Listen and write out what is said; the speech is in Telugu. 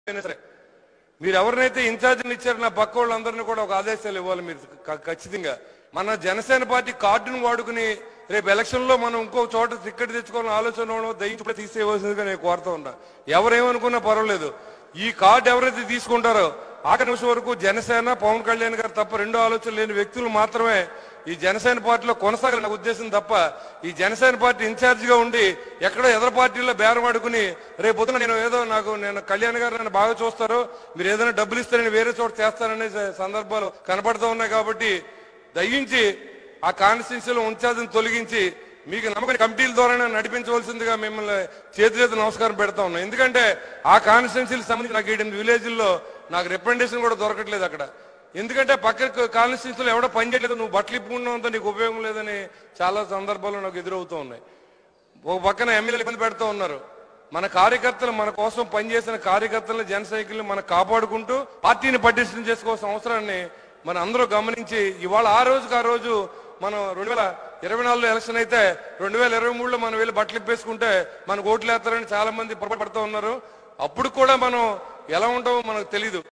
అయినా సరే మీరు ఎవరినైతే ఇన్ఛార్జిని ఇచ్చారో నా పక్క వాళ్ళందరినీ కూడా ఒక ఆదేశాలు ఇవ్వాలి మీరు క- ఖచ్చితంగా మన జనసేన పార్టీ కార్డును వాడుకుని రేపు ఎలక్షన్ లో మనం ఇంకో చోట టికెట్ తెచ్చుకోవాలని ఆలోచన ఉండడం దయచేసి తీసేయవలసిందిగా నేను కోరుతా ఉన్నా ఎవరేమనుకున్నా పర్వాలేదు ఈ కార్డు ఎవరైతే తీసుకుంటారో ఆఖరి నిమిషం వరకు జనసేన పవన్ కళ్యాణ్ గారు తప్ప రెండో ఆలోచన లేని వ్యక్తులు మాత్రమే ఈ జనసేన పార్టీలో కొనసాగాలన్న ఉద్దేశం తప్ప ఈ జనసేన పార్టీ ఇన్ఛార్జ్ గా ఉండి ఎక్కడో ఎదర పార్టీలో బేరం ఆడుకుని రేపు పొద్దున నేను ఏదో నాకు నేను కళ్యాణ్ గారు నన్ను బాగా చూస్తారు మీరు ఏదైనా డబ్బులు ఇస్తే నేను వేరే చోట చేస్తాననే స- సందర్భాలు కనపడుతూ ఉన్నాయి కాబట్టి దయించి ఆ కాన్స్టిట్యూన్సీలో ఇన్ఛార్జిని తొలగించి మీకు నమ్మకం కమిటీల ద్వారా నడిపించవలసిందిగా మిమ్మల్ని చేతులెత్తి నమస్కారం పెడతా ఉన్నాం ఎందుకంటే ఆ కాన్స్టిట్యున్సీకి సంబంధించి నాకు ఏడు విలేజ్ల్లో నాకు రిప్రజెంటేషన్ కూడా దొరకట్లేదు అక్కడ ఎందుకంటే పక్క కాన్స్టిట్యూన్సీలో ఎవడో పని చేయలేదు నువ్వు బట్టలు ఇప్పుకున్నావంతో నీకు ఉపయోగం లేదని చాలా సందర్భాల్లో నాకు ఎదురవుతూ ఉన్నాయి ఒక పక్కన ఎమ్మెల్యేలు ఇబ్బంది పెడుతూ ఉన్నారు మన కార్యకర్తలు మన కోసం పనిచేసిన కార్యకర్తలను జన సైకిల్ని మనం కాపాడుకుంటూ పార్టీని పటిష్టం చేసుకోవాల్సిన అవసరాన్ని మనం అందరూ గమనించి ఇవాళ ఆ రోజుకి ఆ రోజు మనం రెండు వేల ఇరవై నాలుగులో ఎలక్షన్ అయితే రెండు వేల ఇరవై మూడులో మనం వెళ్ళి బట్టలు ఇప్పేసుకుంటే మనకు ఓట్లు వేస్తారని చాలా మంది పొరపడుతూ ఉన్నారు అప్పుడు కూడా మనం ఎలా ఉంటామో మనకు తెలియదు